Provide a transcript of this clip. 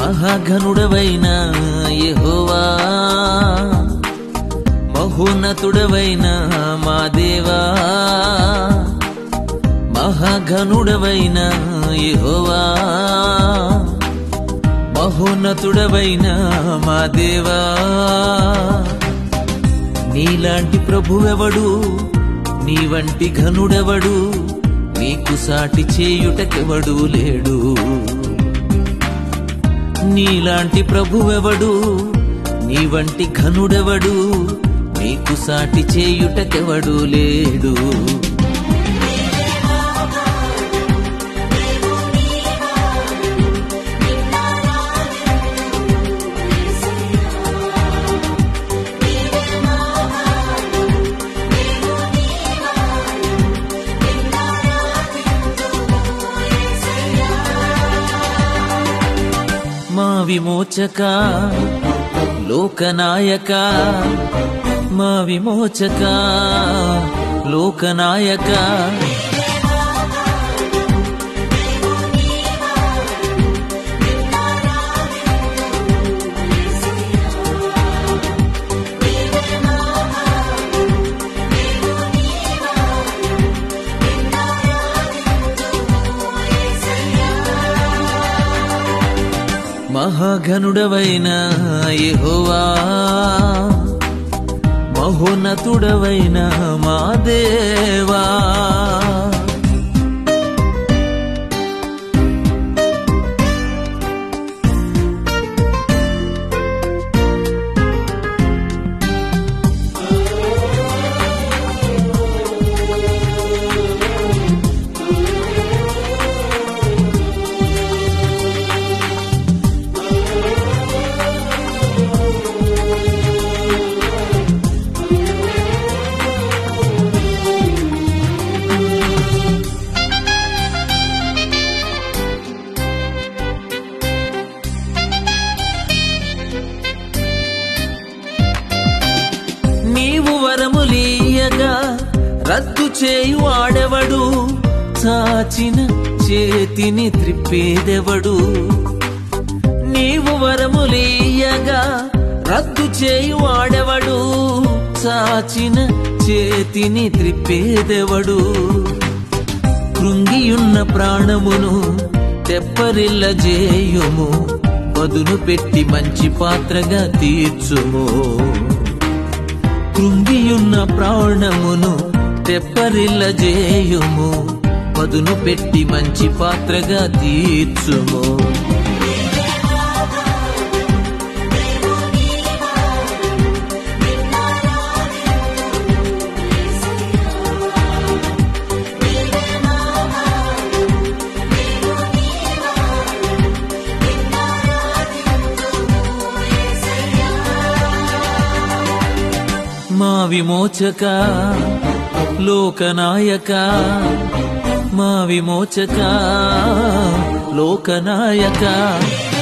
మహాఘనుడవైన యెహోవా మహోన్నతుడవైన మా దేవా మహాఘనుడవైన యెహోవా మహోన్నతుడవైన మా దేవా నీలాంటి ప్రభువెవడు నీ వంటి ఘనుడెవడు నీకు సాటి చేయుటకెవడు లేడు నీలాంటి ప్రభువెవడు నీ వంటి ఘనుడెవడు నీకు సాటి చేయుటకెవడు లేడు మా విమోచక లోకనాయక మా విమోచక లోకనాయక మహాఘనుడవైన యెహోవా మహోన్నతుడవైన మా దేవా నీవు వరములీయగా రద్దు చేయు వాడెవడు చాచిన చేతిని త్రిప్పేదెవడు నీవు వరములీయగా రద్దు చేయు వాడెవడు చాచిన చేతిని త్రిప్పేదెవడు కృంగియున్న ప్రాణమును తెప్పరిల్ల జేయుము పదును పెట్టి మంచి పాత్రగా తీర్చుము కృంగియున్న ప్రాణమును తెప్పరిల్ల జేయుము పదును పెట్టి మంచి పాత్రగా తీర్చుము మా విమోచక లోకనాయక మా విమోచక లోకనాయక